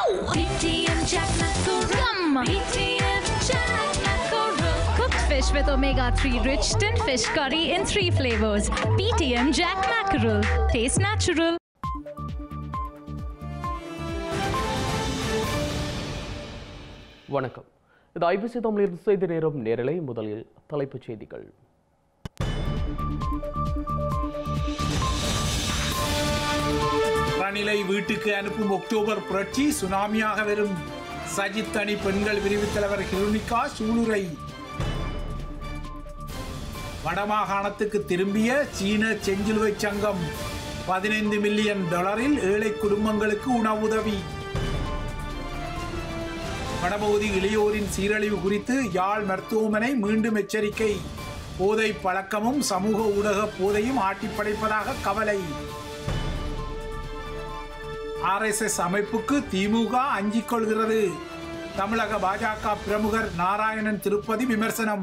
BTM Jack Mackerel. BTM Jack Mackerel. Cooked fish with omega-3 rich tin fish curry in three flavors. BTM Jack Mackerel. Taste natural. வணக்கம் இது IBC தமிழில் செய்தி நேரம் நேரலை முதலில் தலைப்புச் செய்திகள் ரணிலை வீட்டுக்கு அனுப்பும் அக்டோபர் புரட்சி சுனாமியாக வரும் சஜித் அணி பெண்கள் பிரிவு தலைவர் ஹிருனிகா சூளுரை வடமாகாணத்துக்கு திரும்பிய சீன செஞ்சிலுவை சங்கம் பதினைந்து மில்லியன் டாலரில் ஏழை குடும்பங்களுக்கு உணவுதவி வடபகுதி இளையோரின் சீரழிவு குறித்து யாழ் மருத்துவமனை மீண்டும் எச்சரிக்கை போதை பழக்கமும் சமூக ஊடக போதையும் ஆட்டிப்படைப்பதாக கவலை ஆர்எஸ்எஸ் அமைப்புக்கு திமுக அஞ்சிக் கொள்கிறது தமிழக பாஜக பிரமுகர் நாராயணன் திருப்பதி விமர்சனம்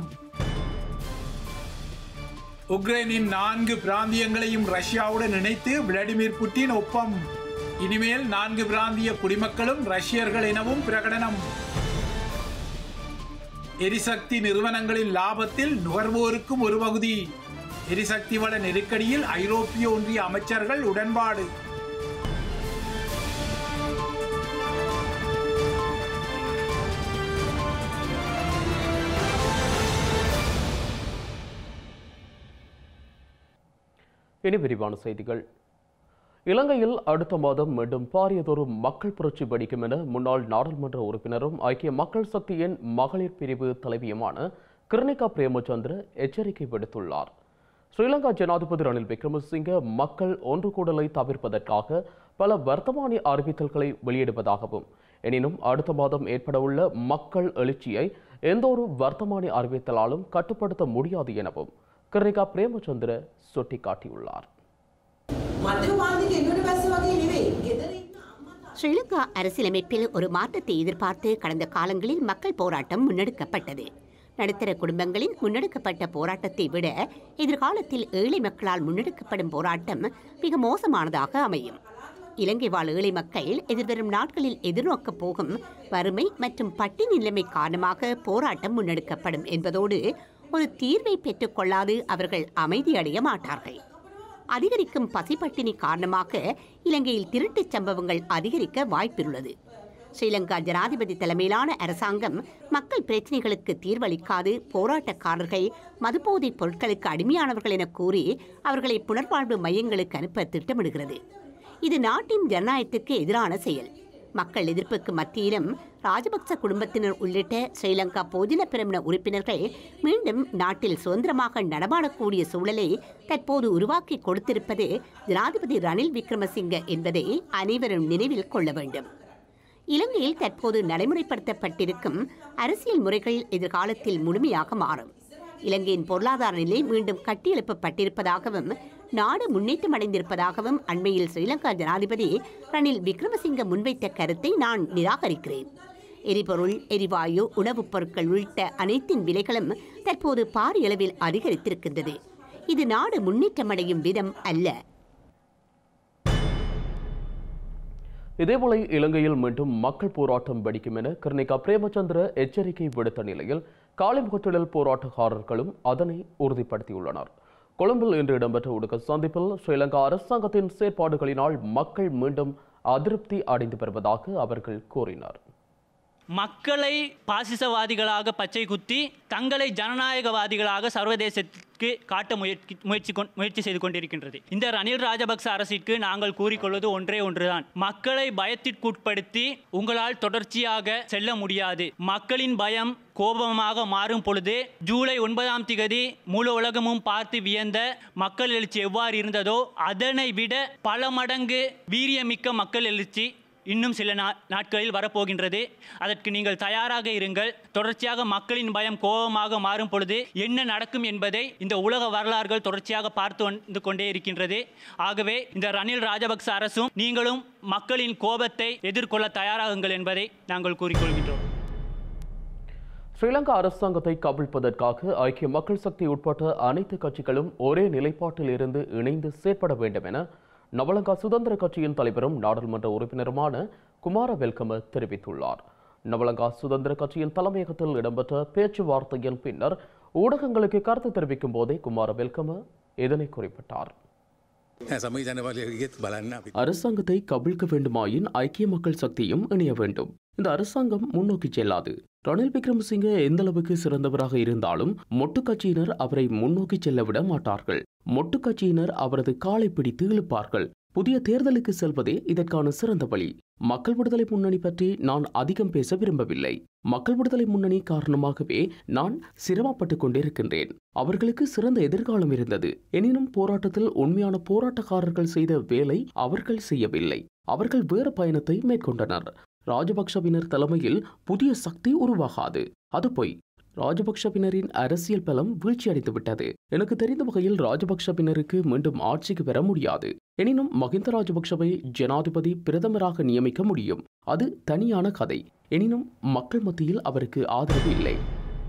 உக்ரைனின் நான்கு பிராந்தியங்களையும் ரஷ்யாவுடன் இணைத்து விளாடிமிர் புட்டின் ஒப்பம் இனிமேல் நான்கு பிராந்திய குடிமக்களும் ரஷ்யர்கள் எனவும் பிரகடனம் எரிசக்தி நிறுவனங்களின் லாபத்தில் நுகர்வோருக்கும் ஒரு பகுதி எரிசக்தி வள நெருக்கடியில் ஐரோப்பிய ஒன்றிய அமைச்சர்கள் உடன்பாடு இனி விரிவான செய்திகள் இலங்கையில் அடுத்த மாதம் மீண்டும் பாரியதொரு மக்கள் புரட்சி வெடிக்கும் என முன்னாள் நாடாளுமன்ற உறுப்பினரும் ஐக்கிய மக்கள் சக்தியின் மகளிர் பிரிவு தலைவியுமான கிருணிகா பிரேமச்சந்திர எச்சரிக்கை விடுத்துள்ளார் ஸ்ரீலங்கா ஜனாதிபதி ரணில் விக்ரமசிங்க மக்கள் ஒன்று கூடலை தவிர்ப்பதற்காக பல வர்த்தமானி அறிவித்தல்களை வெளியிடுவதாகவும் எனினும் அடுத்த மாதம் ஏற்படவுள்ள மக்கள் எழுச்சியை எந்தொரு வர்த்தமானி அறிவித்தலாலும் கட்டுப்படுத்த முடியாது எனவும் கிருணிகா பிரேமச்சந்திர சுட்டிக்காட்டியுள்ளார் මධ්‍යවාදික එන්නට බැස්ස වගේ නෙවෙයි ගෙදර ඉන්න අම්මා ஸ்ரீலங்கா அரசியலமைப்பில் ஒரு மாற்றத்தை எதிர்பார்த்து கடந்த காலங்களில் மக்கள் போராட்டம் முன்னெடுக்கப்பட்டது நடுத்தர குடும்பங்களின் முன்னெடுக்கப்பட்ட போராட்டத்தை விட எதிர்காலத்தில் ஏழை மக்களால் முன்னெடுக்கப்படும் போராட்டம் மிக மோசமானதாக அமையும் இலங்கை வாழ் ஏழை மக்கள் எதிர்வரும் நாட்களில் எதிர்நோக்கப் போகும் வறுமை மற்றும் பட்டினி நிலைமை காரணமாக போராட்டம் முன்னெடுக்கப்படும் என்பதோடு ஒரு தீர்வை பெற்றுக்கொள்ளாது அவர்கள் அமைதியடைய மாட்டார்கள் அதிகரிக்கும் பசிப்பட்டினி காரணமாக இலங்கையில் திருட்டுச் சம்பவங்கள் அதிகரிக்க வாய்ப்புள்ளது ஸ்ரீலங்கா ஜனாதிபதி தலைமையிலான அரசாங்கம் மக்கள் பிரச்சினைகளுக்கு தீர்வளிக்காது போராட்டக்காரர்கள் மதுபோதைப் பொருட்களுக்கு அடிமையானவர்கள் என கூறி அவர்களை புனர்வாழ்வு மையங்களுக்கு அனுப்ப திட்டமிடுகிறது இது நாட்டின் ஜனநாயகத்துக்கு எதிரான செயல் மக்கள் எதிர்ப்புக்கு மத்தியிலும் ராஜபக்ச குடும்பத்தினர் உள்ளிட்ட ஸ்ரீலங்கா பொதுஜன பிரமுன உறுப்பினர்கள் மீண்டும் நாட்டில் சுதந்திரமாக நடமாடக்கூடிய சூழலை தற்போது உருவாக்கி கொடுத்திருப்பது ஜனாதிபதி ரணில் விக்ரமசிங்க என்பதை அனைவரும் நினைவில் கொள்ள வேண்டும் இலங்கையில் தற்போது நடைமுறைப்படுத்தப்பட்டிருக்கும் அரசியல் முறைகள் எதிர்காலத்தில் முழுமையாக மாறும் இலங்கையின் பொருளாதார நிலை மீண்டும் கட்டியெழுப்பப்பட்டிருப்பதாகவும் நாடு முன்னேற்றம் அடைந்திருப்பதாகவும் அண்மையில் ஸ்ரீலங்கா ஜனாதிபதி ரணில் விக்ரமசிங்க முன்வைத்த கருத்தை நான் நிராகரிக்கிறேன் எரிபொருள் எரிவாயு உணவுப் பொருட்கள் உள்ளிட்ட அனைத்தின் விலைகளும் தற்போது பாரிய அளவில் அதிகரித்திருக்கின்றது இது நாடு முன்னேற்றமடையும் விதம் அல்ல இதேபோல இலங்கையில் மீண்டும் மக்கள் போராட்டம் வெடிக்கும் என கிருணிகா பிரேமச்சந்திர எச்சரிக்கை விடுத்த நிலையில் காலிமுகத்திடல் போராட்டக்காரர்களும் அதனை உறுதிப்படுத்தியுள்ளனர் கொழும்பில் இன்று இடம்பெற்ற ஊடக சந்திப்பில் ஸ்ரீலங்கா அரசாங்கத்தின் செயற்பாடுகளினால் மக்கள் மீண்டும் அதிருப்தி அடைந்து வருவதாக அவர்கள் கூறினர் மக்களை பாசிசவாதிகளாக பச்சை குத்தி தங்களை ஜனநாயகவாதிகளாக சர்வதேசத்திற்கு காட்ட முயற்சி முயற்சி கொண்- முயற்சி செய்து கொண்டிருக்கின்றது இந்த ரணில் ராஜபக்ச அரசிற்கு நாங்கள் கூறிக்கொள்வது ஒன்றே ஒன்றுதான் மக்களை பயத்திற்குட்படுத்தி உங்களால் தொடர்ச்சியாக செல்ல முடியாது மக்களின் பயம் கோபமாக மாறும் பொழுது ஜூலை ஒன்பதாம் திகதி முழு உலகமும் பார்த்து வியந்த மக்கள் எழுச்சி எவ்வாறு இருந்ததோ அதனை விட பல மடங்கு வீரியமிக்க மக்கள் எழுச்சி இன்னும் சில நா நாட்களில் வரப்போகின்றது அதற்கு நீங்கள் தயாராக இருங்கள் தொடர்ச்சியாக மக்களின் பயம் கோபமாக மாறும் பொழுது என்ன நடக்கும் என்பதை இந்த உலக வரலாறுகள் தொடர்ச்சியாக பார்த்து வந்து கொண்டே இருக்கின்றது ஆகவே இந்த ரணில் ராஜபக்ச அரசும் நீங்களும் மக்களின் கோபத்தை எதிர்கொள்ள தயாராகுங்கள் என்பதை நாங்கள் கூறிக்கொள்கின்றோம் ஸ்ரீலங்கா அரசாங்கத்தை கவிழ்ப்பதற்காக ஐக்கிய மக்கள் சக்தி உட்பட்ட அனைத்து கட்சிகளும் ஒரே நிலைப்பாட்டில் இருந்து இணைந்து செயற்பட வேண்டும் என நவலங்கா சுதந்திர கட்சியின் தலைவரும் நாடாளுமன்ற உறுப்பினருமான குமார வெல்கம தெரிவித்துள்ளார் நவலங்கா சுதந்திர கட்சியின் தலைமையகத்தில் இடம்பெற்ற பேச்சுவார்த்தையின் பின்னர் ஊடகங்களுக்கு கருத்து தெரிவிக்கும் போதே குமார வெல்கம இதனை குறிப்பிட்டார் සමීජන බලයගෙත් බලන්න අපි அரசாங்கத்தை கவிழ்க்க வேண்டுமாயின் ஐக்கிய மக்கள் சக்தியும் இணைய வேண்டும் இந்த அரசாங்கம் முன்னோக்கி செல்லாது ரணில் விக்ரமசிங்கே எந்த அளவுக்கு சிறந்தவராக இருந்தாலும் மொட்டு கட்சியினர் அவரை முன்னோக்கி செல்ல விட மாட்டார்கள் மொட்டு கட்சியினர் அவரது காலை பிடித்து இழுப்பார்கள் புதிய தேர்தலுக்கு செல்வதே இதற்கான சிறந்த வழி மக்கள் விடுதலை முன்னணி பற்றி நான் அதிகம் பேச விரும்பவில்லை மக்கள் விடுதலை முன்னணி காரணமாகவே நான் சிரமப்பட்டுக் கொண்டிருக்கின்றேன் அவர்களுக்கு சிறந்த எதிர்காலம் இருந்தது எனினும் போராட்டத்தில் உண்மையான போராட்டக்காரர்கள் செய்த வேலை அவர்கள் செய்யவில்லை அவர்கள் வேறு பயணத்தை மேற்கொண்டனர் ராஜபக்ஷவினர் தலைமையில் புதிய சக்தி உருவாகாது அது பொய் ராஜபக்ஷவினரின் அரசியல் பலம் வீழ்ச்சியடைந்து விட்டது எனக்கு தெரிந்த வகையில் ராஜபக்ஷவினருக்கு மீண்டும் ஆட்சிக்கு வர முடியாது எனினும் மகிந்த ராஜபக்ஷவை ஜனாதிபதி பிரதமராக நியமிக்க முடியும் அது தனியான கதை எனினும் மக்கள் மத்தியில் அவருக்கு ஆதரவு இல்லை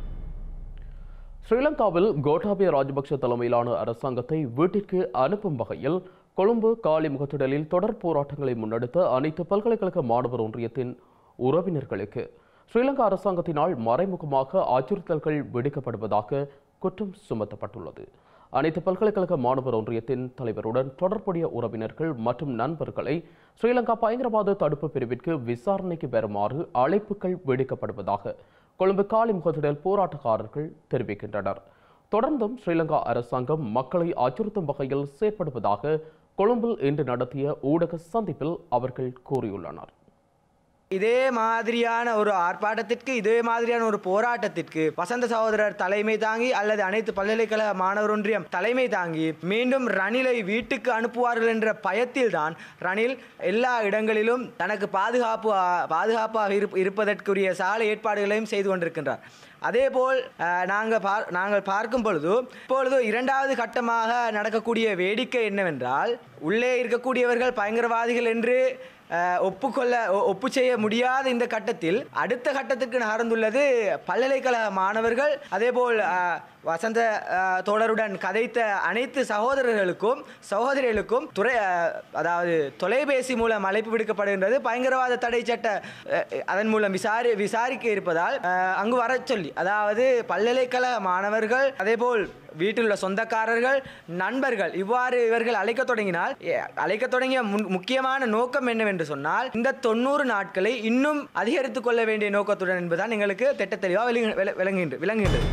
ஸ்ரீலங்காவில் கோட்டாபய ராஜபக்ஷ தலைமையிலான அரசாங்கத்தை வீட்டிற்கு அனுப்பும் வகையில் கொழும்பு காலி முகத்திடலில் தொடர் போராட்டங்களை முன்னெடுத்த அனைத்து பல்கலைக்கழக மாணவர் ஒன்றியத்தின் உறவினர்களுக்கு ஸ்ரீலங்கா அரசாங்கத்தினால் மறைமுகமாக அச்சுறுத்தல்கள் விடுக்கப்படுவதாக குற்றம் சுமத்தப்பட்டுள்ளது அனைத்து பல்கலைக்கழக மாணவர் ஒன்றியத்தின் தலைவருடன் தொடர்புடைய உறவினர்கள் மற்றும் நண்பர்களை ஸ்ரீலங்கா பயங்கரவாத தடுப்பு பிரிவிற்கு விசாரணைக்கு வருமாறு அழைப்புகள் விடுக்கப்படுவதாக கொழும்பு காலி முகத்திடல் போராட்டக்காரர்கள் தெரிவிக்கின்றனர் தொடர்ந்தும் ஸ்ரீலங்கா அரசாங்கம் மக்களை அச்சுறுத்தும் வகையில் செயற்படுவதாக கொழும்பில் இன்று நடத்திய ஊடக சந்திப்பில் அவர்கள் கூறியுள்ளனர் இதே மாதிரியான ஒரு ஆர்ப்பாட்டத்திற்கு இதே மாதிரியான ஒரு போராட்டத்திற்கு வசந்த சகோதரர் தலைமை தாங்கி அல்லது அனைத்து பல்கலைக்கழக மாணவர் ஒன்றியம் தலைமை தாங்கி மீண்டும் ரணிலை வீட்டுக்கு அனுப்புவார்கள் என்ற பயத்தில்தான் ரணில் எல்லா இடங்களிலும் தனக்கு பாதுகாப்பு பாதுகாப்பாக இருப் இருப்பதற்குரிய சாலை ஏற்பாடுகளையும் செய்து கொண்டிருக்கின்றார் அதேபோல் நாங்கள் பார் நாங்கள் பார்க்கும் பொழுது இப்பொழுது இரண்டாவது கட்டமாக நடக்கக்கூடிய வேடிக்கை என்னவென்றால் உள்ளே இருக்கக்கூடியவர்கள் பயங்கரவாதிகள் என்று அஹ், ஒப்புக்கொள்ள ஒ- ஒப்பு செய்ய முடியாத இந்த கட்டத்தில் அடுத்த கட்டத்துக்கு நகர்ந்துள்ளது பல்கலைக்கழக மாணவர்கள் அதேபோல் அஹ், வசந்த அஹ், தோழருடன் கதைத்த அனைத்து சகோதரர்களுக்கும் சகோதரிகளுக்கும் துறை அஹ், அதாவது தொலைபேசி மூலம் அழைப்பு விடுக்கப்படுகின்றது பயங்கரவாத தடை சட்ட அஹ், அதன் மூலம் விசாரி விசாரிக்க இருப்பதால் அஹ், அங்கு வரச் சொல்லி அதாவது பல்கலைக்கழக மாணவர்கள் அதேபோல் வீட்டில் உள்ள சொந்தக்காரர்கள் நண்பர்கள் இவ்வாறு இவர்கள் அழைக்க தொடங்கினால் எ- அழைக்க தொடங்கிய முன்- முக்கியமான நோக்கம் என்னவென்று சொன்னால் இந்த தொண்ணூறு நாட்களை இன்னும் அதிகரித்துக் கொள்ள வேண்டிய நோக்கத்துடன் என்பதுதான் எங்களுக்கு திட்ட தெளிவாக விளங்குகின்ற விளங்குகின்றது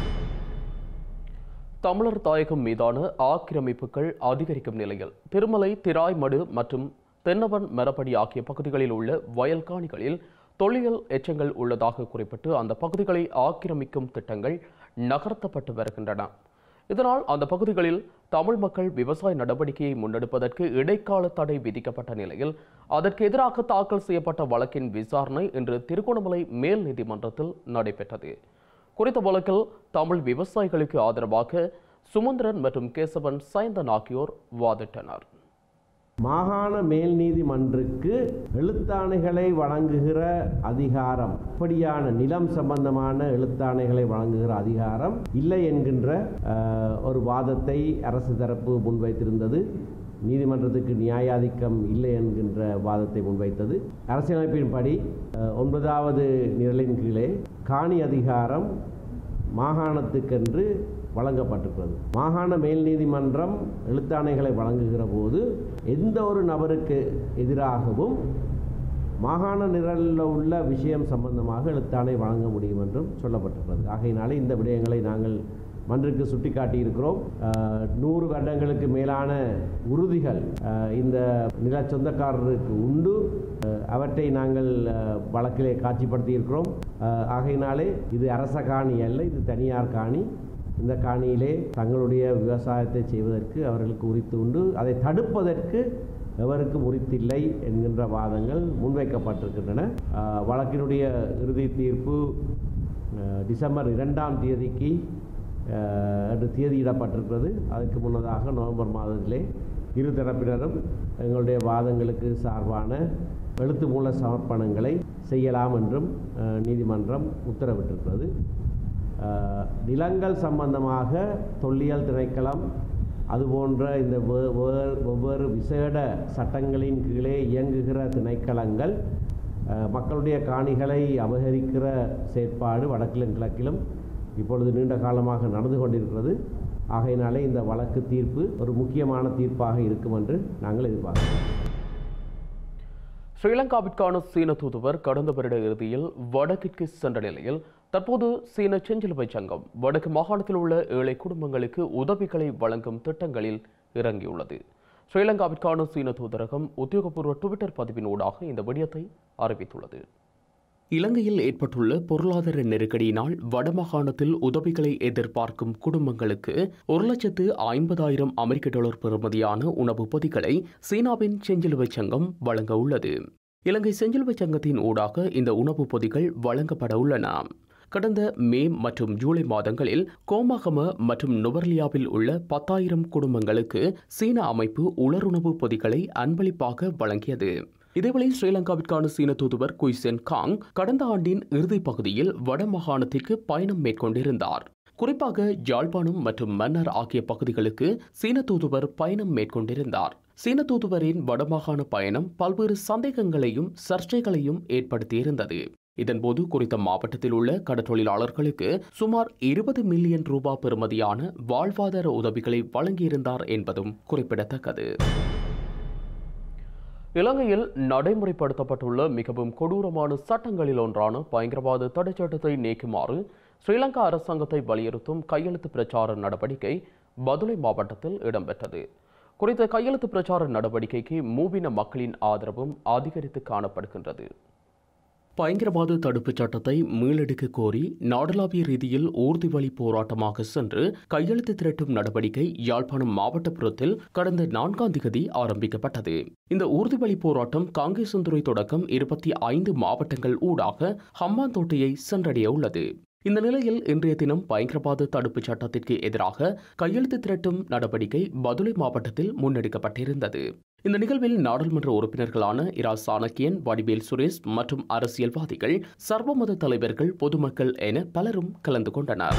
தமிழர் தாயகம் மீதான ஆக்கிரமிப்புகள் அதிகரிக்கும் நிலையில் திருமலை திராய்மடு மற்றும் தென்னவன் மரப்படி ஆகிய பகுதிகளில் உள்ள வயல் காணிகளில் தொல்லியல் எச்சங்கள் உள்ளதாக குறிப்பிட்டு அந்த பகுதிகளை ஆக்கிரமிக்கும் திட்டங்கள் நகர்த்தப்பட்டு வருகின்றன இதனால் அந்த பகுதிகளில் தமிழ் மக்கள் விவசாய நடவடிக்கையை முன்னெடுப்பதற்கு இடைக்கால தடை விதிக்கப்பட்ட நிலையில் அதற்கு எதிராக தாக்கல் செய்யப்பட்ட வழக்கின் விசாரணை இன்று திருகோணமலை மேல் நீதிமன்றத்தில் நடைபெற்றது குறித்த வழக்கில் தமிழ் விவசாயிகளுக்கு ஆதரவாக சுமந்திரன் மற்றும் கேசவன் சைந்தன் ஆகியோர் வாதிட்டனர் மாகாண மேல் நீதிமன்றுக்கு எழுத்தாணைகளை வழங்குகிற அதிகாரம் அப்படியான நிலம் சம்பந்தமான எழுத்தாணைகளை வழங்குகிற அதிகாரம் இல்லை என்கின்ற அஹ், ஒரு வாதத்தை அரசு தரப்பு முன்வைத்திருந்தது நீதிமன்றத்துக்கு நியாயாதிக்கம் இல்லை என்கின்ற வாதத்தை முன்வைத்தது அரசியலமைப்பின்படி அஹ், ஒன்பதாவது நிரலின் கீழே காணி அதிகாரம் மாகாணத்துக்கென்று வழங்கப்பட்டிருக்கிறது மாகாண மேல் நீதிமன்றம் எழுத்தாணைகளை வழங்குகிற போது எந்த ஒரு நபருக்கு எதிராகவும் மாகாண நிரலில் உள்ள விஷயம் சம்பந்தமாக எழுத்தாணை வழங்க முடியும் என்றும் சொல்லப்பட்டிருக்கிறது ஆகையினாலே இந்த விடயங்களை நாங்கள் மன்றுக்கு சுட்டிக்காட்டியிருக்கிறோம் அஹ், நூறு வருடங்களுக்கு மேலான உறுதிகள் அஹ், இந்த நில சொந்தக்காரருக்கு உண்டு அஹ், அவற்றை நாங்கள் அஹ், வழக்கிலே காட்சிப்படுத்தியிருக்கிறோம் அஹ், ஆகையினாலே இது அரச காணி அல்ல இது தனியார் காணி இந்த காணியிலே தங்களுடைய விவசாயத்தை செய்வதற்கு அவர்களுக்கு உரித்து உண்டு அதை தடுப்பதற்கு எவருக்கும் உரித்தில்லை என்கின்ற வாதங்கள் முன்வைக்கப்பட்டிருக்கின்றன அஹ், வழக்கினுடைய இறுதி தீர்ப்பு அஹ், டிசம்பர் இரண்டாம் தேதிக்கு அஹ், என்று தேதியிடப்பட்டிருக்கிறது அதற்கு முன்னதாக நவம்பர் மாதத்திலே இரு தரப்பினரும் எங்களுடைய வாதங்களுக்கு சார்பான எழுத்து மூல சமர்ப்பணங்களை செய்யலாம் என்றும் அஹ், நீதிமன்றம் உத்தரவிட்டிருக்கிறது அஹ், நிலங்கள் சம்பந்தமாக தொல்லியல் திணைக்களம் அதுபோன்ற இந்த வே- வே- வெவ்வேறு விசேட சட்டங்களின் கீழே இயங்குகிற திணைக்களங்கள் அஹ், மக்களுடைய காணிகளை அபகரிக்கிற செயற்பாடு வடக்கிலும் கிழக்கிலும் இப்பொழுது நீண்ட காலமாக நடந்து கொண்டிருக்கிறது ஆகையினாலே இந்த வழக்கு தீர்ப்பு ஒரு முக்கியமான தீர்ப்பாக இருக்கும் என்று நாங்கள் எதிர்பார்க்கிறோம் ஸ்ரீலங்காவிற்கான சீன தூதுவர் கடந்த வருட இறுதியில் வடக்கிற்கு சென்ற நிலையில் தற்போது சீன செஞ்சிலுவை சங்கம் வடக்கு மாகாணத்தில் உள்ள ஏழை குடும்பங்களுக்கு உதவிகளை வழங்கும் திட்டங்களில் இறங்கியுள்ளது ஸ்ரீலங்காவிற்கான சீன தூதரகம் உத்தியோகபூர்வ டுவிட்டர் பதிவின் ஊடாக இந்த விடயத்தை அறிவித்துள்ளது இலங்கையில் ஏற்பட்டுள்ள பொருளாதார நெருக்கடியினால் வடமாகாணத்தில் உதவிகளை எதிர்பார்க்கும் குடும்பங்களுக்கு ஒரு லட்சத்து ஐம்பதாயிரம் அமெரிக்க டாலர் பெறுமதியான உணவுப் பொதிகளை சீனாவின் செஞ்சிலுவை சங்கம் வழங்க உள்ளது இலங்கை செஞ்சிலுவை சங்கத்தின் ஊடாக இந்த உணவுப் பொதிகள் வழங்கப்பட உள்ளன கடந்த மே மற்றும் ஜூலை மாதங்களில் கோமாகம மற்றும் நுவர்லியாவில் உள்ள பத்தாயிரம் குடும்பங்களுக்கு சீன அமைப்பு உலருணவு பொதிகளை அன்பளிப்பாக வழங்கியது இதேவேளை ஸ்ரீலங்காவிற்கான சீன தூதுவர் குய்சென் காங் கடந்த ஆண்டின் இறுதிப் பகுதியில் வடமாகாணத்திற்கு பயணம் மேற்கொண்டிருந்தார் குறிப்பாக யாழ்ப்பாணம் மற்றும் மன்னர் ஆகிய பகுதிகளுக்கு சீன தூதுவர் பயணம் மேற்கொண்டிருந்தார் சீன தூதுவரின் வடமாகாண பயணம் பல்வேறு சந்தேகங்களையும் சர்ச்சைகளையும் ஏற்படுத்தியிருந்தது இதன்போது குறித்த மாவட்டத்தில் உள்ள கடற்றொழிலாளர்களுக்கு சுமார் இருபது மில்லியன் ரூபாய் பெறுமதியான வாழ்வாதார உதவிகளை வழங்கியிருந்தார் என்பதும் குறிப்பிடத்தக்கது இலங்கையில் நடைமுறைப்படுத்தப்பட்டுள்ள மிகவும் கொடூரமான சட்டங்களில் ஒன்றான பயங்கரவாத தடைச்சட்டத்தை நீக்குமாறு ஸ்ரீலங்கா அரசாங்கத்தை வலியுறுத்தும் கையெழுத்து பிரச்சார நடவடிக்கை பதுளை மாவட்டத்தில் இடம்பெற்றது குறித்த கையெழுத்து பிரச்சார நடவடிக்கைக்கு மூவின மக்களின் ஆதரவும் அதிகரித்து காணப்படுகின்றது பயங்கரவாத தடுப்புச் சட்டத்தை மீளெடுக்க கோரி நாடளாவிய ரீதியில் ஊர்தி வழி போராட்டமாக சென்று கையெழுத்து திரட்டும் நடவடிக்கை யாழ்ப்பாணம் மாவட்டப்புறத்தில் கடந்த நான்காம் திகதி ஆரம்பிக்கப்பட்டது இந்த ஊர்திவழி போராட்டம் காங்கேசந்துறை தொடக்கம் இருபத்தி ஐந்து மாவட்டங்கள் ஊடாக ஹம்பாந்தோட்டையை சென்றடைய உள்ளது இந்த நிலையில் இன்றைய தினம் பயங்கரவாத தடுப்புச் சட்டத்திற்கு எதிராக கையெழுத்து திரட்டும் நடவடிக்கை பதுளை மாவட்டத்தில் முன்னெடுக்கப்பட்டிருந்தது இந்த நிகழ்வில் நாடாளுமன்ற உறுப்பினர்களான இரா சாணக்கியன் வடிவேல் சுரேஷ் மற்றும் அரசியல்வாதிகள் சர்வமத தலைவர்கள் பொதுமக்கள் என பலரும் கலந்து கொண்டனர்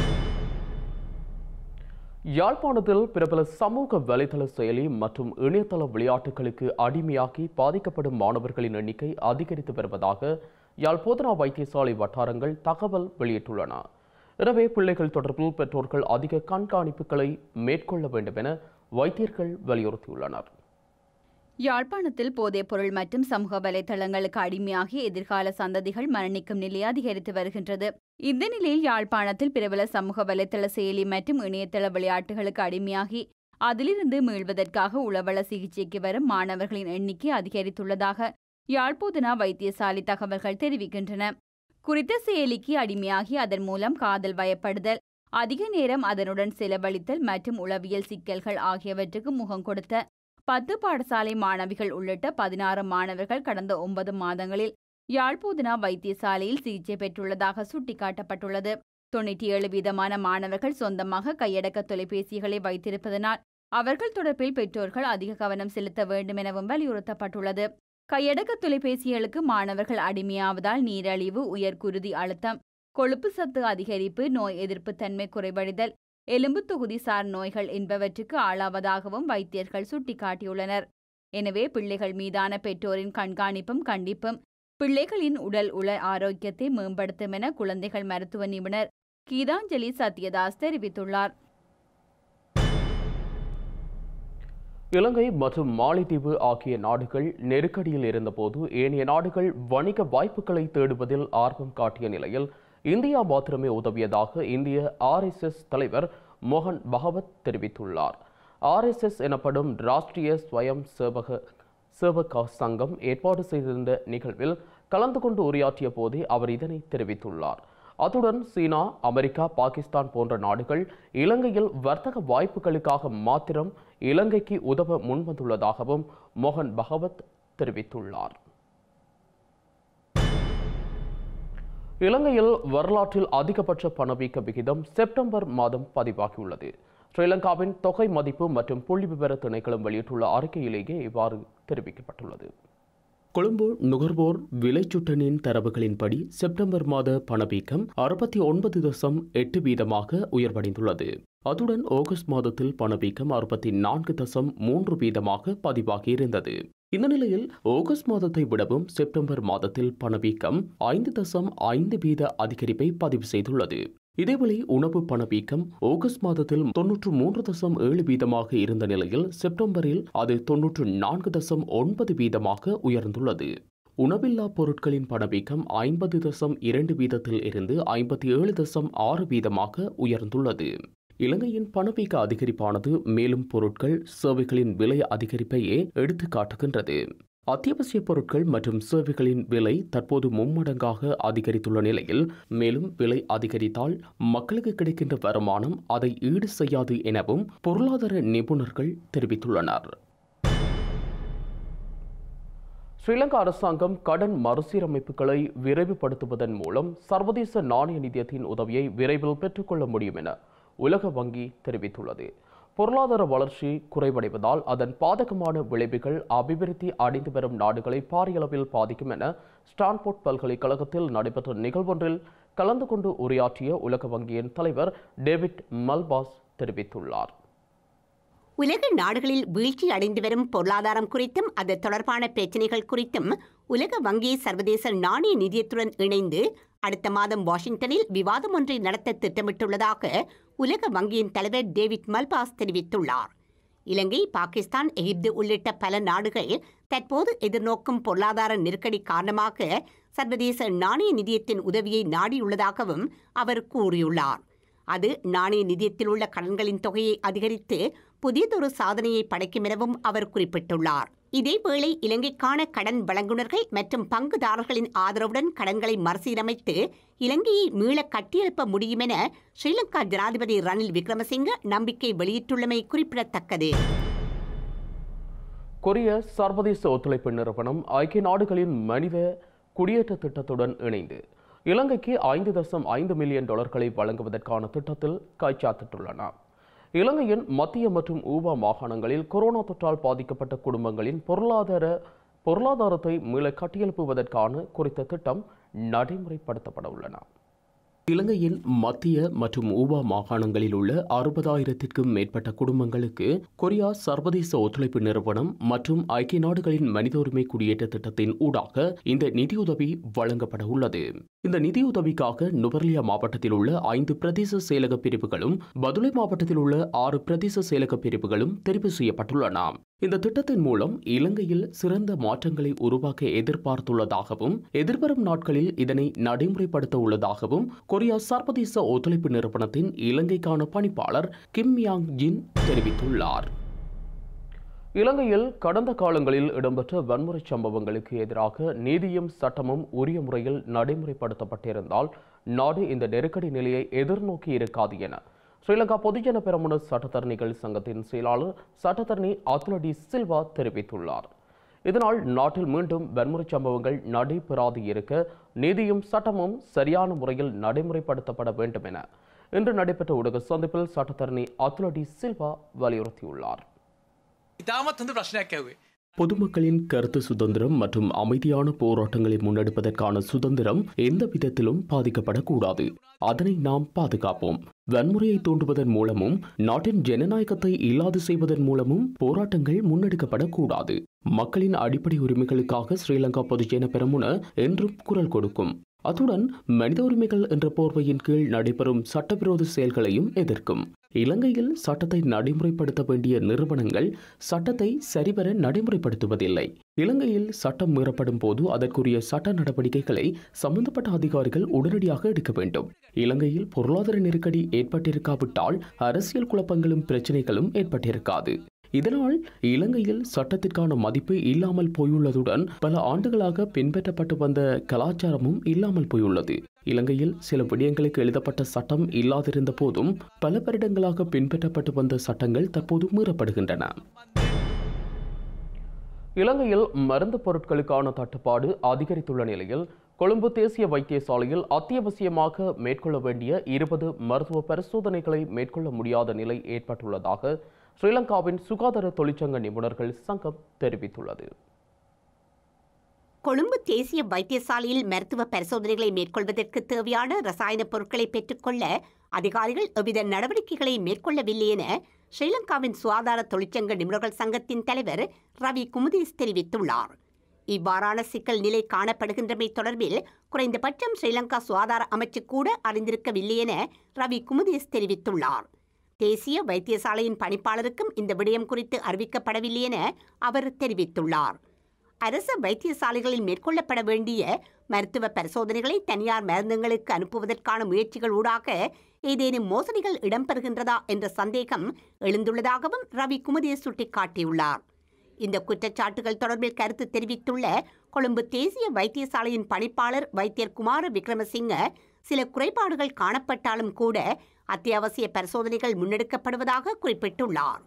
யாழ்ப்பாணத்தில் பிரபல சமூக வலைதள செயலி மற்றும் இணையதள விளையாட்டுகளுக்கு அடிமையாகி பாதிக்கப்படும் மாணவர்களின் எண்ணிக்கை அதிகரித்து வருவதாக யாழ் போதனா வைத்தியசாலை வட்டாரங்கள் தகவல் வெளியிட்டுள்ளன எனவே பிள்ளைகள் தொடர்பில் பெற்றோர்கள் அதிக கண்காணிப்புகளை மேற்கொள்ள வேண்டும் என வைத்தியர்கள் வலியுறுத்தியுள்ளனர் யாழ்ப்பாணத்தில் போதைப்பொருள் மற்றும் சமூக வலைதளங்களுக்கு அடிமையாகி எதிர்கால சந்ததிகள் மரணிக்கும் நிலை அதிகரித்து வருகின்றது இந்த நிலையில் யாழ்ப்பாணத்தில் பிரபல சமூக வலைதள செயலி மற்றும் இணையதள விளையாட்டுகளுக்கு அடிமையாகி அதிலிருந்து மீள்வதற்காக உளவள சிகிச்சைக்கு வரும் மாணவர்களின் எண்ணிக்கை அதிகரித்துள்ளதாக யாழ்ப்போதனா வைத்தியசாலை தகவல்கள் தெரிவிக்கின்றன குறித்த செயலிக்கு அடிமையாகி அதன் மூலம் காதல் வயப்படுதல் அதிக நேரம் அதனுடன் செலவழித்தல் மற்றும் உளவியல் சிக்கல்கள் ஆகியவற்றுக்கு முகம் கொடுத்த பத்து பாடசாலை மாணவிகள் உள்ளிட்ட பதினாறு மாணவர்கள் கடந்த ஒன்பது மாதங்களில் யாழ்ப்போதனா வைத்தியசாலையில் சிகிச்சை பெற்றுள்ளதாக சுட்டிக்காட்டப்பட்டுள்ளது தொண்ணூற்றி ஏழு வீதமான மாணவர்கள் சொந்தமாக கையடக்க தொலைபேசிகளை வைத்திருப்பதனால் அவர்கள் தொடர்பில் பெற்றோர்கள் அதிக கவனம் செலுத்த வேண்டும் எனவும் வலியுறுத்தப்பட்டுள்ளது கையடக்க தொலைபேசிகளுக்கு மாணவர்கள் அடிமையாவதால் நீரழிவு உயர்குருதி அழுத்தம் கொழுப்பு சத்து அதிகரிப்பு நோய் எதிர்ப்பு தன்மை குறைவடைதல் எலும்பு தொகுதி சார் நோய்கள் என்பவற்றுக்கு ஆளாவதாகவும் வைத்தியர்கள் சுட்டிக்காட்டியுள்ளனர் எனவே பிள்ளைகள் மீதான பெற்றோரின் கண்காணிப்பும் கண்டிப்பும் பிள்ளைகளின் உடல் உள ஆரோக்கியத்தை மேம்படுத்தும் என குழந்தைகள் மருத்துவ நிபுணர் கீதாஞ்சலி சத்யதாஸ் தெரிவித்துள்ளார் இலங்கை மற்றும் மாலைத்தீவு ஆகிய நாடுகள் நெருக்கடியில் இருந்தபோது ஏனைய நாடுகள் வணிக வாய்ப்புகளை தேடுவதில் ஆர்வம் காட்டிய நிலையில் இந்தியா மாத்திரமே உதவியதாக இந்திய ஆர்எஸ்எஸ் தலைவர் மோகன் பகவத் தெரிவித்துள்ளார் ஆர்எஸ்எஸ் எனப்படும் ராஷ்டிரிய ஸ்வயம் சேவக சேவகா சங்கம் ஏற்பாடு செய்திருந்த நிகழ்வில் கலந்து கொண்டு உரையாற்றிய போதே அவர் இதனை தெரிவித்துள்ளார் அத்துடன் சீனா அமெரிக்கா பாகிஸ்தான் போன்ற நாடுகள் இலங்கையில் வர்த்தக வாய்ப்புகளுக்காக மாத்திரம் இலங்கைக்கு உதவ முன்வந்துள்ளதாகவும் மோகன் பகவத் தெரிவித்துள்ளார் இலங்கையில் வரலாற்றில் அதிகபட்ச பணவீக்க விகிதம் செப்டம்பர் மாதம் பதிவாகியுள்ளது ஸ்ரீலங்காவின் தொகை மதிப்பு மற்றும் புள்ளி விவர திணைக்களம் வெளியிட்டுள்ள அறிக்கையிலேயே இவ்வாறு தெரிவிக்கப்பட்டுள்ளது கொழும்பு நுகர்வோர் விலைச்சுட்டனின் தரவுகளின்படி செப்டம்பர் மாத பணவீக்கம் அறுபத்தி ஒன்பது தசம் எட்டு வீதமாக உயர்வடைந்துள்ளது அதுடன் ஆகஸ்ட் மாதத்தில் பணவீக்கம் அறுபத்தி நான்கு தசம் மூன்று வீதமாக பதிவாகியிருந்தது இந்த நிலையில் ஆகஸ்ட் மாதத்தை விடவும் செப்டம்பர் மாதத்தில் பணவீக்கம் ஐந்து தசம் ஐந்து வீத அதிகரிப்பை பதிவு செய்துள்ளது இதேவேளை உணவு பணவீக்கம் ஆகஸ்ட் மாதத்தில் தொன்னூற்று மூன்று தசம் ஏழு வீதமாக இருந்த நிலையில் செப்டம்பரில் அது தொன்னூற்று நான்கு தசம் ஒன்பது வீதமாக உயர்ந்துள்ளது உணவில்லா பொருட்களின் பணவீக்கம் ஐம்பது தசம் இரண்டு வீதத்தில் இருந்து ஐம்பத்தி ஏழு தசம் ஆறு வீதமாக உயர்ந்துள்ளது இலங்கையின் பணவீக்க அதிகரிப்பானது மேலும் பொருட்கள் சேவைகளின் விலை அதிகரிப்பையே எடுத்து காட்டுகின்றது அத்தியாவசிய பொருட்கள் மற்றும் சேவைகளின் விலை தற்போது மும்மடங்காக அதிகரித்துள்ள நிலையில் மேலும் விலை அதிகரித்தால் மக்களுக்கு கிடைக்கின்ற வருமானம் அதை ஈடு செய்யாது எனவும் பொருளாதார நிபுணர்கள் தெரிவித்துள்ளனர் ஸ்ரீலங்கா அரசாங்கம் கடன் மறுசீரமைப்புகளை விரைவுபடுத்துவதன் மூலம் சர்வதேச நாணய நிதியத்தின் உதவியை விரைவில் பெற்றுக்கொள்ள முடியும் என உலக வங்கி தெரிவித்துள்ளது பொருளாதார வளர்ச்சி குறைவடைவதால் அதன் பாதகமான விளைவுகள் அபிவிருத்தி அடைந்து வரும் நாடுகளை பாரியளவில் பாதிக்கும் என ஸ்டான்போர்ட் பல்கலைக்கழகத்தில் நடைபெற்ற நிகழ்வொன்றில் கலந்து கொண்டு உரையாற்றிய உலக வங்கியின் தலைவர் டேவிட் மல்பாஸ் தெரிவித்துள்ளார் உலக நாடுகளில் வீழ்ச்சி அடைந்து வரும் பொருளாதாரம் குறித்தும் அது தொடர்பான பிரச்சினைகள் குறித்தும் உலக வங்கி சர்வதேச நாணய நிதியத்துடன் இணைந்து அடுத்த மாதம் வாஷிங்டனில் விவாதம் ஒன்றை நடத்த திட்டமிட்டுள்ளதாக உலக வங்கியின் தலைவர் டேவிட் மல்பாஸ் தெரிவித்துள்ளார் இலங்கை பாகிஸ்தான் எகிப்து உள்ளிட்ட பல நாடுகள் தற்போது எதிர்நோக்கும் பொருளாதார நெருக்கடி காரணமாக சர்வதேச நாணய நிதியத்தின் உதவியை நாடியுள்ளதாகவும் அவர் கூறியுள்ளார் அது நாணய நிதியத்தில் உள்ள கடன்களின் தொகையை அதிகரித்து புதியதொரு சாதனையை படைக்கும் எனவும் அவர் குறிப்பிட்டுள்ளார் இதேவேளை இலங்கைக்கான கடன் வழங்குனர்கள் மற்றும் பங்குதாரர்களின் ஆதரவுடன் கடன்களை மறுசீரமைத்து இலங்கையை மீள கட்டியெழுப்ப முடியும் என ஸ்ரீலங்கா ஜனாதிபதி ரணில் விக்ரமசிங்க நம்பிக்கை வெளியிட்டுள்ளமை குறிப்பிடத்தக்கது கொரிய சர்வதேச ஒத்துழைப்பு நிறுவனம் ஐக்கிய நாடுகளின் மனித குடியேற்ற திட்டத்துடன் இணைந்து இலங்கைக்கு ஐந்து தசம் ஐந்து மில்லியன் டாலர்களை வழங்குவதற்கான திட்டத்தில் கைச்சாத்திட்டுள்ளன இலங்கையின் மத்திய மற்றும் ஊவா மாகாணங்களில் கொரோனா தொற்றால் பாதிக்கப்பட்ட குடும்பங்களின் பொருளாதார பொருளாதாரத்தை மீள கட்டியெழுப்புவதற்கான குறித்த திட்டம் நடைமுறைப்படுத்தப்பட உள்ளன இலங்கையின் மத்திய மற்றும் ஊவா மாகாணங்களில் உள்ள அறுபதாயிரத்திற்கும் மேற்பட்ட குடும்பங்களுக்கு கொரியா சர்வதேச ஒத்துழைப்பு நிறுவனம் மற்றும் ஐக்கிய நாடுகளின் மனித உரிமை குடியேற்ற திட்டத்தின் ஊடாக இந்த நிதியுதவி வழங்கப்பட உள்ளது இந்த நிதியுதவிக்காக நுவர்லியா மாவட்டத்தில் உள்ள ஐந்து பிரதேச செயலக பிரிவுகளும் பதுளை மாவட்டத்தில் உள்ள ஆறு பிரதேச செயலக பிரிவுகளும் தெரிவு செய்யப்பட்டுள்ளன இந்த திட்டத்தின் மூலம் இலங்கையில் சிறந்த மாற்றங்களை உருவாக்க எதிர்பார்த்துள்ளதாகவும் எதிர்வரும் நாட்களில் இதனை நடைமுறைப்படுத்த உள்ளதாகவும் கொரியா சர்வதேச ஒத்துழைப்பு நிறுவனத்தின் இலங்கைக்கான பணிப்பாளர் கிம் யாங் ஜின் தெரிவித்துள்ளார் இலங்கையில் கடந்த காலங்களில் இடம்பெற்ற வன்முறை சம்பவங்களுக்கு எதிராக நீதியும் சட்டமும் உரிய முறையில் நடைமுறைப்படுத்தப்பட்டிருந்தால் நாடு இந்த நெருக்கடி நிலையை எதிர்நோக்கி இருக்காது என ஸ்ரீலங்கா பொதுஜன பெரமுன சட்டத்தரணிகள் சங்கத்தின் செயலாளர் சட்டத்தரணி அதுலடி சில்வா தெரிவித்துள்ளார் இதனால் நாட்டில் மீண்டும் வன்முறை சம்பவங்கள் நடைபெறாது இருக்க நீதியும் சட்டமும் சரியான முறையில் நடைமுறைப்படுத்தப்பட வேண்டும் என இன்று நடைபெற்ற ஊடக சந்திப்பில் சட்டத்தரணி அதுலடி சில்வா வலியுறுத்தியுள்ளார் ඉතාමත් හොඳ ප්‍රශ්නයක් ඇවේ. பொதுமக்களின் கருத்து சுதந்திரம் மற்றும் அமைதியான போராட்டங்களை முன்னெடுப்பதற்கான சுதந்திரம் எந்த விதத்திலும் பாதிக்கப்படக்கூடாது அதனை நாம் பாதுகாப்போம் வன்முறையை தூண்டுவதன் மூலமும் நாட்டின் ஜனநாயகத்தை இல்லாது செய்வதன் மூலமும் போராட்டங்கள் முன்னெடுக்கப்படக்கூடாது மக்களின் அடிப்படை உரிமைகளுக்காக ஸ்ரீலங்கா பொதுஜன பெரமுன என்றும் குரல் கொடுக்கும் அத்துடன் மனித உரிமைகள் என்ற போர்வையின் கீழ் நடைபெறும் சட்டவிரோத செயல்களையும் எதிர்க்கும் இலங்கையில் சட்டத்தை நடைமுறைப்படுத்த வேண்டிய நிறுவனங்கள் சட்டத்தை சரிவர நடைமுறைப்படுத்துவதில்லை இலங்கையில் சட்டம் மீறப்படும் போது அதற்குரிய சட்ட நடவடிக்கைகளை சம்பந்தப்பட்ட அதிகாரிகள் உடனடியாக எடுக்க வேண்டும் இலங்கையில் பொருளாதார நெருக்கடி ஏற்பட்டிருக்காவிட்டால் அரசியல் குழப்பங்களும் பிரச்சனைகளும் ஏற்பட்டிருக்காது இதனால் இலங்கையில் சட்டத்திற்கான மதிப்பு இல்லாமல் போயுள்ளதுடன் பல ஆண்டுகளாக பின்பற்றப்பட்டு வந்த கலாச்சாரமும் இல்லாமல் போயுள்ளது இலங்கையில் சில விடயங்களுக்கு எழுதப்பட்ட சட்டம் இல்லாதிருந்த போதும் பல வருடங்களாக பின்பற்றப்பட்டு வந்த சட்டங்கள் தற்போது மீறப்படுகின்றன இலங்கையில் மருந்து பொருட்களுக்கான தட்டுப்பாடு அதிகரித்துள்ள நிலையில் கொழும்பு தேசிய வைத்தியசாலையில் அத்தியாவசியமாக மேற்கொள்ள வேண்டிய இருபது மருத்துவ பரிசோதனைகளை மேற்கொள்ள முடியாத நிலை ஏற்பட்டுள்ளதாக ஸ்ரீலங்காவின் சுகாதார தொழிற்சங்க நிபுணர்கள் சங்கம் தெரிவித்துள்ளது கொழும்பு தேசிய வைத்தியசாலையில் மருத்துவ பரிசோதனைகளை மேற்கொள்வதற்கு தேவையான ரசாயன பொருட்களை பெற்றுக்கொள்ள அதிகாரிகள் எவ்வித நடவடிக்கைகளை மேற்கொள்ளவில்லை என ஸ்ரீலங்காவின் சுகாதார தொழிற்சங்க நிபுணர்கள் சங்கத்தின் தலைவர் ரவி குமுதேஸ் தெரிவித்துள்ளார் இவ்வாறான சிக்கல் நிலை காணப்படுகின்றமை தொடர்பில் குறைந்தபட்சம் ஸ்ரீலங்கா சுகாதார அமைச்சு கூட அறிந்திருக்கவில்லை என ரவி குமுதேஸ் தெரிவித்துள்ளார் தேசிய வைத்தியசாலையின் பணிப்பாளருக்கும் இந்த விடயம் குறித்து அறிவிக்கப்படவில்லை என அவர் தெரிவித்துள்ளார் அரசு வைத்தியசாலைகளில் மேற்கொள்ளப்பட வேண்டிய மருத்துவ பரிசோதனைகளை தனியார் மருந்தங்களுக்கு அனுப்புவதற்கான முயற்சிகள் ஊடாக ஏதேனும் மோசடிகள் இடம்பெறுகின்றதா என்ற சந்தேகம் எழுந்துள்ளதாகவும் ரவி குமுதே சுட்டிக்காட்டியுள்ளார் இந்த குற்றச்சாட்டுகள் தொடர்பில் கருத்து தெரிவித்துள்ள கொழும்பு தேசிய வைத்தியசாலையின் பணிப்பாளர் வைத்தியர் குமார விக்ரமசிங்க சில குறைபாடுகள் காணப்பட்டாலும் கூட அத்தியாவசிய பரிசோதனைகள் முன்னெடுக்கப்படுவதாக குறிப்பிட்டுள்ளார்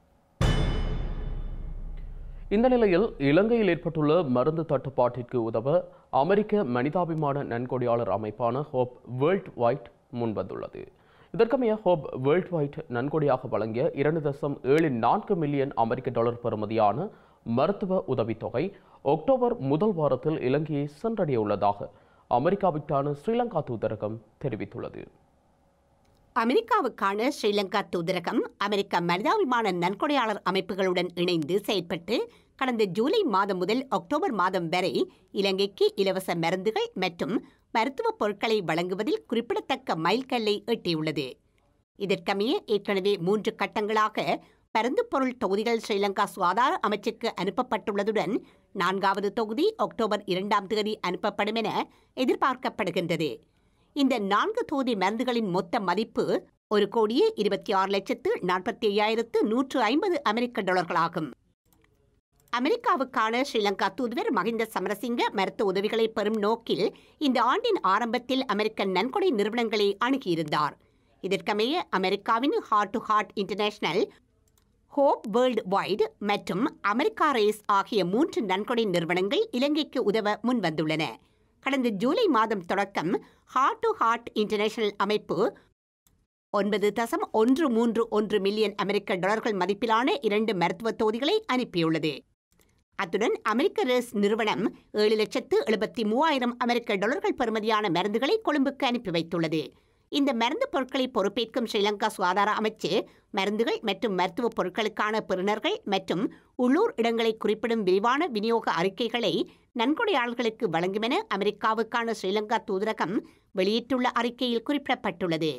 இந்த நிலையில் இலங்கையில் ஏற்பட்டுள்ள மருந்து தட்டுப்பாட்டிற்கு உதவ அமெரிக்க மனிதாபிமான நன்கொடையாளர் அமைப்பான ஹோப் வேர்ல்ட் வைட் முன்வந்துள்ளது இதற்கமைய ஹோப் வேர்ல்ட் வைட் நன்கொடையாக வழங்கிய இரண்டு தசம் ஏழு நான்கு மில்லியன் அமெரிக்க டாலர் பெறுமதியான மருத்துவ உதவித்தொகை அக்டோபர் முதல் வாரத்தில் இலங்கையை சென்றடைய உள்ளதாக அமெரிக்காவிற்கான ஸ்ரீலங்கா தூதரகம் தெரிவித்துள்ளது அமெரிக்காவுக்கான ஸ்ரீலங்கா தூதரகம் அமெரிக்க மனிதாபிமான நன்கொடையாளர் அமைப்புகளுடன் இணைந்து செயல்பட்டு கடந்த ஜூலை மாதம் முதல் அக்டோபர் மாதம் வரை இலங்கைக்கு இலவச மருந்துகள் மற்றும் மருத்துவப் பொருட்களை வழங்குவதில் குறிப்பிடத்தக்க மைல்கல்லை எட்டியுள்ளது இதற்கமைய ஏற்கனவே மூன்று கட்டங்களாக மருந்து பொருள் தொகுதிகள் ஸ்ரீலங்கா சுகாதார அமைச்சுக்கு அனுப்பப்பட்டுள்ளதுடன் நான்காவது தொகுதி அக்டோபர் இரண்டாம் தேதி அனுப்பப்படும் என எதிர்பார்க்கப்படுகின்றது இந்த நான்கு தொகுதி மருந்துகளின் மொத்த மதிப்பு ஒரு கோடியே இருபத்தி ஆறு லட்சத்து நாற்பத்தி ஐயாயிரத்து நூற்று ஐம்பது அமெரிக்க டாலர்களாகும் அமெரிக்காவுக்கான ஸ்ரீலங்கா தூதுவர் மகிந்த சமரசிங்க மருத்துவ உதவிகளை பெறும் நோக்கில் இந்த ஆண்டின் ஆரம்பத்தில் அமெரிக்க நன்கொடை நிறுவனங்களை அணுகியிருந்தார் இதற்கமைய அமெரிக்காவின் Heart to Heart International Hope Worldwide மற்றும் அமெரிக்கா ரேஸ் ஆகிய மூன்று நன்கொடை நிறுவனங்கள் இலங்கைக்கு உதவ முன்வந்துள்ளன கடந்த ஜூலை மாதம் தொடக்கம் ஹார்ட் டு ஹார்ட் இன்டர்நேஷனல் அமைப்பு ஒன்பது தசம் ஒன்று மூன்று ஒன்று மில்லியன் அமெரிக்க டாலர்கள் மதிப்பிலான இரண்டு மருத்துவ தொகுதிகளை அனுப்பியுள்ளது அத்துடன் அமெரிக்க ரேஸ் நிறுவனம் ஏழு லட்சத்து எழுபத்தி மூவாயிரம் அமெரிக்க டாலர்கள் பெறுமதியான மருந்துகளை கொழும்புக்கு அனுப்பி வைத்துள்ளது இந்த மருந்து பொருட்களை பொறுப்பேற்கும் ஸ்ரீலங்கா சுகாதார அமைச்சு மருந்துகள் மற்றும் மருத்துவ பொருட்களுக்கான பெறுநர்கள் மற்றும் உள்ளூர் இடங்களை குறிப்பிடும் விரிவான விநியோக அறிக்கைகளை நன்கொடையாளர்களுக்கு வழங்கும் என அமெரிக்காவுக்கான ஸ்ரீலங்கா தூதரகம் வெளியிட்டுள்ள அறிக்கையில் குறிப்பிடப்பட்டுள்ளது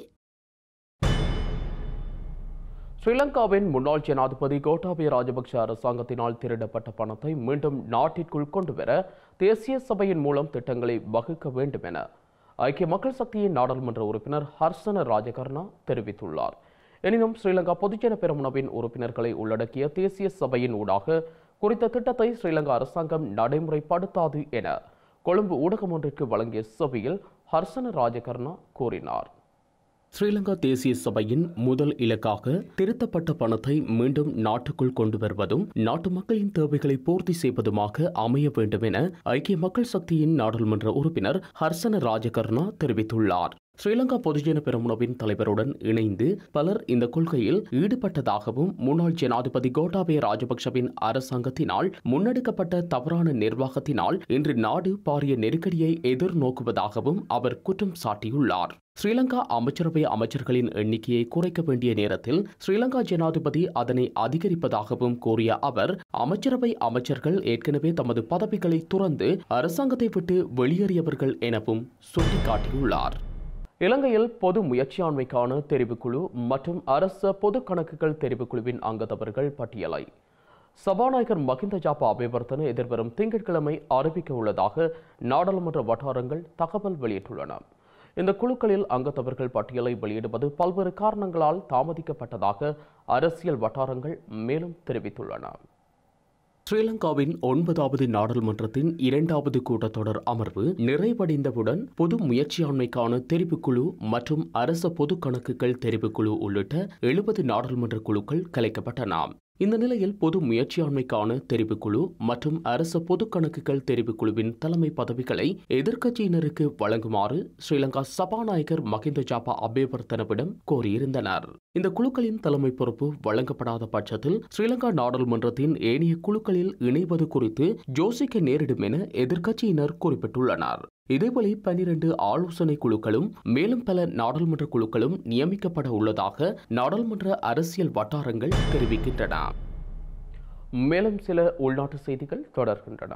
ஸ்ரீலங்காவின் முன்னாள் ஜனாதிபதி கோட்டாபய ராஜபக்ஷ அரசாங்கத்தினால் திருடப்பட்ட பணத்தை மீண்டும் நாட்டிற்குள் கொண்டுவர தேசிய சபையின் மூலம் திட்டங்களை வகுக்க வேண்டும் என ஐக்கிய மக்கள் சக்தியின் நாடாளுமன்ற உறுப்பினர் ஹர்சன ராஜகர்ணா தெரிவித்துள்ளார் எனினும் ஸ்ரீலங்கா பொதுஜன பெரமுனவின் உறுப்பினர்களை உள்ளடக்கிய தேசிய சபையின் ஊடாக குறித்த திட்டத்தை ஸ்ரீலங்கா அரசாங்கம் நடைமுறைப்படுத்தாது என கொழும்பு ஊடகம் ஒன்றிற்கு வழங்கிய சபையில் ஹர்சன ராஜகர்ணா கூறினார் ஸ்ரீலங்கா தேசிய சபையின் முதல் இலக்காக திருத்தப்பட்ட பணத்தை மீண்டும் நாட்டுக்குள் கொண்டு வருவதும் நாட்டு மக்களின் தேவைகளை பூர்த்தி செய்வதுமாக அமைய வேண்டும் என ஐக்கிய மக்கள் சக்தியின் நாடாளுமன்ற உறுப்பினர் ஹர்சன ராஜகர்ணா தெரிவித்துள்ளார் ஸ்ரீலங்கா பொதுஜன பெரமுனவின் தலைவருடன் இணைந்து பலர் இந்த கொள்கையில் ஈடுபட்டதாகவும் முன்னாள் ஜனாதிபதி கோட்டாபய ராஜபக்ஷவின் அரசாங்கத்தினால் முன்னெடுக்கப்பட்ட தவறான நிர்வாகத்தினால் இன்று நாடு பாரிய நெருக்கடியை எதிர்நோக்குவதாகவும் அவர் குற்றம் சாட்டியுள்ளார் ஸ்ரீலங்கா அமைச்சரவை அமைச்சர்களின் எண்ணிக்கையை குறைக்க வேண்டிய நேரத்தில் ஸ்ரீலங்கா ஜனாதிபதி அதனை அதிகரிப்பதாகவும் கூறிய அவர் அமைச்சரவை அமைச்சர்கள் ஏற்கனவே தமது பதவிகளை துறந்து அரசாங்கத்தை விட்டு வெளியேறியவர்கள் எனவும் சுட்டிக்காட்டியுள்ளார் இலங்கையில் பொது முயற்சியாண்மைக்கான தெரிவுக்குழு மற்றும் அரச பொது கணக்குகள் தெரிவுக்குழுவின் அங்கத்தவர்கள் பட்டியலை சபாநாயகர் மகிந்த ஜாபா அபிவர்த்தன எதிர்வரும் திங்கட்கிழமை அறிவிக்க உள்ளதாக நாடாளுமன்ற வட்டாரங்கள் தகவல் வெளியிட்டுள்ளன இந்த குழுக்களில் அங்கத்தவர்கள் பட்டியலை வெளியிடுவது பல்வேறு காரணங்களால் தாமதிக்கப்பட்டதாக அரசியல் வட்டாரங்கள் மேலும் தெரிவித்துள்ளன ஸ்ரீலங்காவின் ஒன்பதாவது நாடாளுமன்றத்தின் இரண்டாவது கூட்டத்தொடர் அமர்வு நிறைவடைந்தவுடன் பொது முயற்சியாண்மைக்கான தெரிவுக்குழு மற்றும் அரச பொது கணக்குகள் தெரிவுக்குழு உள்ளிட்ட எழுபது நாடாளுமன்ற குழுக்கள் கலைக்கப்பட்டன இந்த நிலையில் பொது முயற்சியாண்மைக்கான தெரிவுக்குழு மற்றும் அரச பொது கணக்குகள் தெரிவுக்குழுவின் தலைமை பதவிகளை எதிர்க்கட்சியினருக்கு வழங்குமாறு ஸ்ரீலங்கா சபாநாயகர் மகிந்த ஜாபா அபேவர்த்தனவிடம் கோரியிருந்தனர் இந்த குழுக்களின் தலைமை பொறுப்பு வழங்கப்படாத பட்சத்தில் ஸ்ரீலங்கா நாடாளுமன்றத்தின் ஏனைய குழுக்களில் இணைவது குறித்து யோசிக்க நேரிடும் என எதிர்க்கட்சியினர் குறிப்பிட்டுள்ளனர் இதேவேளை பனிரண்டு ஆலோசனை குழுக்களும் மேலும் பல நாடாளுமன்ற குழுக்களும் நியமிக்கப்பட உள்ளதாக நாடாளுமன்ற அரசியல் வட்டாரங்கள் தெரிவிக்கின்றன மேலும் சில உள்நாட்டு செய்திகள் தொடர்கின்றன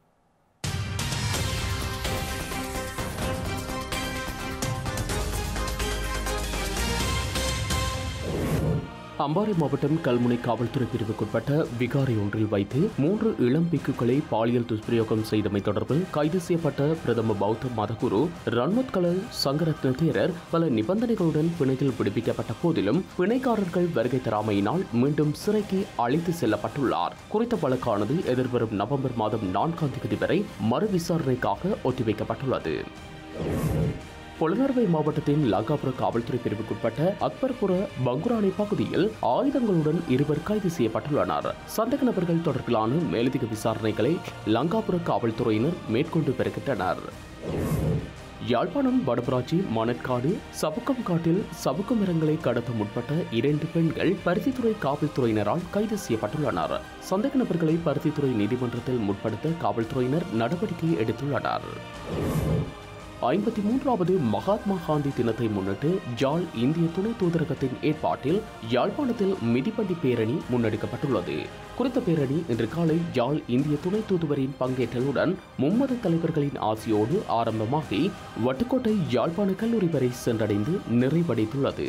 அம்பாறை மாவட்டம் கல்முனை காவல்துறை பிரிவுக்குட்பட்ட விகாரை ஒன்றில் வைத்து மூன்று இளம் பிக்குகளை பாலியல் துஷ்பிரயோகம் செய்தமை தொடர்பில் கைது செய்யப்பட்ட பிரதம பௌத்த மதகுரு ரன்மத் கலல் சங்கரத்ன தேரர் பல நிபந்தனைகளுடன் பிணையில் விடுவிக்கப்பட்ட போதிலும் பிணைக்காரர்கள் வருகை தராமையினால் மீண்டும் சிறைக்கு அழைத்து செல்லப்பட்டுள்ளார் குறித்த வழக்கானது எதிர்வரும் நவம்பர் மாதம் நான்காம் தேதி வரை மறு விசாரணைக்காக ஒத்திவைக்கப்பட்டுள்ளது பொலனறுவை மாவட்டத்தின் லங்காபுர காவல்துறை பிரிவுக்குட்பட்ட அக்பர்புர பங்குராணி பகுதியில் ஆயுதங்களுடன் இருவர் கைது செய்யப்பட்டுள்ளனர் சந்தேக நபர்கள் தொடர்பிலான மேலதிக விசாரணைகளை லங்காபுர காவல்துறையினர் மேற்கொண்டு வருகின்றனர் யாழ்ப்பாணம் வடபராட்சி மணற்காடு சவுக்கம் காட்டில் சவுக்கு மரங்களை கடத்த முற்பட்ட இரண்டு பெண்கள் பருத்தித்துறை காவல்துறையினரால் கைது செய்யப்பட்டுள்ளனர் சந்தேக நபர்களை பருத்தித்துறை நீதிமன்றத்தில் முற்படுத்த காவல்துறையினர் நடவடிக்கை எடுத்துள்ளனர் ஐம்பத்தி மூன்றாவது மகாத்மா காந்தி தினத்தை முன்னிட்டு யாழ் இந்திய துணை தூதரகத்தின் ஏற்பாட்டில் யாழ்ப்பாணத்தில் மிதிப்பண்டி பேரணி முன்னெடுக்கப்பட்டுள்ளது குறித்த பேரணி இன்று காலை யாழ் இந்திய துணை தூதுவரின் பங்கேற்றலுடன் மும்மத தலைவர்களின் ஆசியோடு ஆரம்பமாகி வட்டுக்கோட்டை யாழ்ப்பாண கல்லூரி வரை சென்றடைந்து நிறைவடைந்துள்ளது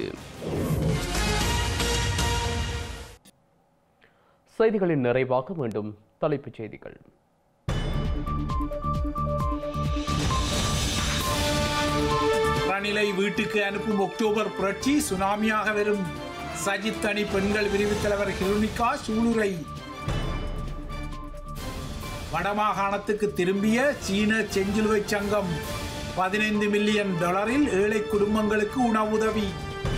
செய்திகளின் நிறைவாக மீண்டும் தலைப்புச் செய்திகள் ரணிலை வீட்டுக்கு அனுப்பும் அக்டோபர் புரட்சி சுனாமியாக வரும் சஜித் அணி பெண்கள் பிரிவு தலைவர் ஹிருனிகா சூளுரை வடமாகாணத்துக்கு திரும்பிய சீன செஞ்சிலுவை சங்கம் பதினைந்து மில்லியன் டாலரில் ஏழை குடும்பங்களுக்கு உணவுதவி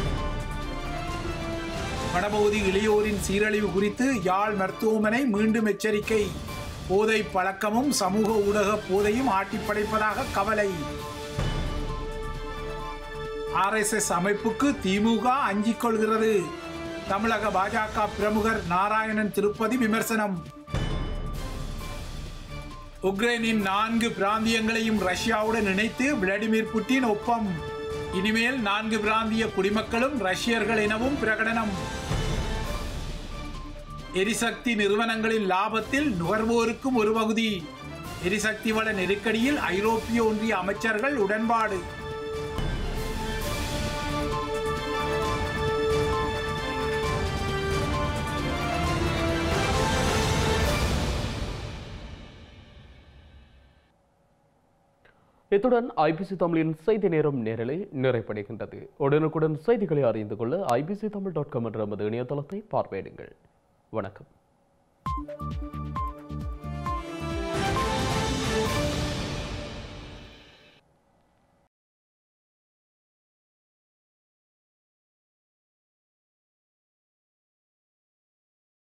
வடபகுதி இளையோரின் சீரழிவு குறித்து யாழ் மருத்துவமனை மீண்டும் எச்சரிக்கை போதை பழக்கமும் சமூக ஊடக போதையும் ஆட்டிப்படைப்பதாக கவலை ஆர்எஸ்எஸ் அமைப்புக்கு திமுக அஞ்சிக் கொள்கிறது தமிழக பாஜக பிரமுகர் நாராயணன் திருப்பதி விமர்சனம் உக்ரைனின் நான்கு பிராந்தியங்களையும் ரஷ்யாவுடன் இணைத்து விளாடிமிர் புட்டின் ஒப்பம் இனிமேல் நான்கு பிராந்திய குடிமக்களும் ரஷ்யர்கள் எனவும் பிரகடனம் எரிசக்தி நிறுவனங்களின் லாபத்தில் நுகர்வோருக்கும் ஒரு பகுதி எரிசக்தி வள நெருக்கடியில் ஐரோப்பிய ஒன்றிய அமைச்சர்கள் உடன்பாடு இத்துடன் ஐபிசி தமிழின் செய்தி நேரம் நேரலை நிறைவடைகின்றது உடனுக்குடன் செய்திகளை அறிந்து கொள்ள ஐபிசி தமிழ் டாட் காம் என்ற நமது இணையதளத்தை பார்வையிடுங்கள் வணக்கம்